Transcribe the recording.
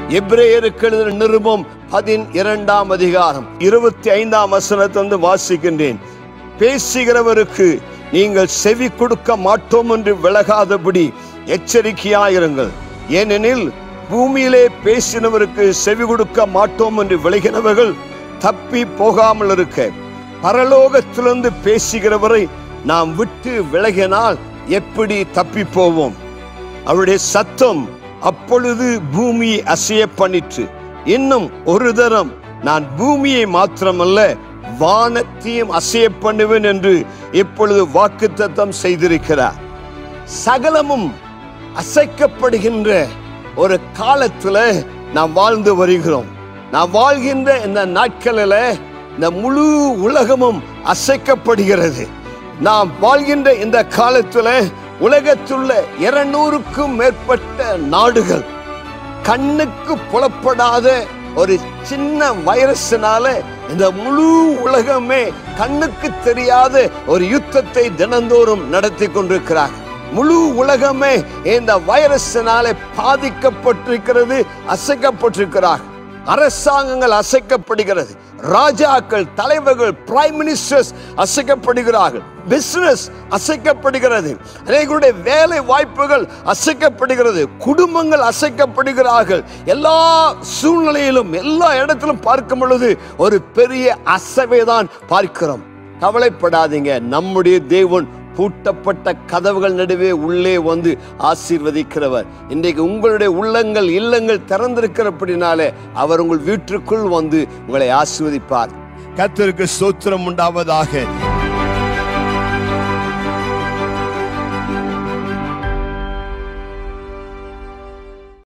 எபிரேயருக்கு எழுதின நிருபம் பதினிரண்டாம் அதிகாரம் இருபத்தி ஐந்தாம் வசனத்தை வந்து வாசிக்கின்றேன் பேசுகிறவருக்கு நீங்கள் செவி கொடுக்க மாட்டோம் என்று விலகாதபடி எச்சரிக்கையாயிருங்கள் ஏனெனில் பூமியிலே பேசினவருக்கு செவி கொடுக்க மாட்டோம் என்று விலகினவர்கள் தப்பி போகாமல் இருக்க பரலோகத்திலிருந்து பேசுகிறவரை நாம் விட்டு விலகினால் எப்படி தப்பி போவோம் அவருடைய சத்தம் அப்பொழுது பூமியை அசைய பண்ணிற்று இன்னும் ஒரு தரம் நான் பூமியை மாத்திரமல்ல வானத்தையும் அசைய பண்ணுவேன் என்று இப்பொழுது வாக்குத்தத்தம் செய்திருக்கிறார் சகலமும் அசைக்கப்படுகின்ற ஒரு காலத்துல நாம் வாழ்ந்து வருகிறோம் நாம் வாழ்கின்ற இந்த நாட்களில் இந்த முழு உலகமும் அசைக்கப்படுகிறது நாம் வாழ்கின்ற இந்த காலத்துல உலகத்துள்ள இருநூறுக்கும் மேற்பட்ட நாடுகள் கண்ணுக்கு புலப்படாத ஒரு சின்ன வைரஸ்னால இந்த முழு உலகமே கண்ணுக்கு தெரியாத ஒரு யுத்தத்தை தினந்தோறும் நடத்தி கொண்டிருக்கிறார் முழு உலகமே இந்த வைரஸ்னால பாதிக்கப்பட்டிருக்கிறது அசைக்கப்பட்டிருக்கிறார் அரசாங்கங்கள் அசைக்கப்படுகிறது ராஜாக்கள் தலைவர்கள் பிரைம் மினிஸ்டர்ஸ் அசைக்கப்படுகிறார்கள் பிசினஸ் அசைக்கப்படுகிறது அநேகருடைய வேலை வாய்ப்புகள் அசைக்கப்படுகிறது குடும்பங்கள் அசைக்கப்படுகிறார்கள் எல்லா சூழ்நிலையிலும் எல்லா இடத்திலும் பார்க்கும் பொழுது ஒரு பெரிய அசைவை தான் பார்க்கிறோம் கவலைப்படாதீங்க நம்முடைய தேவன் பூட்டப்பட்ட கதவுகள் நடுவே உள்ளே வந்து ஆசீர்வதிக்கிறவர் இன்றைக்கு உங்களுடைய உள்ளங்கள் இல்லங்கள் திறந்திருக்கிறபடினாலே அவர் உங்கள் வீட்டிற்குள் வந்து உங்களை ஆசீர்வதிப்பார் கர்த்தருக்கு ஸ்தோத்திரம் உண்டாவதாக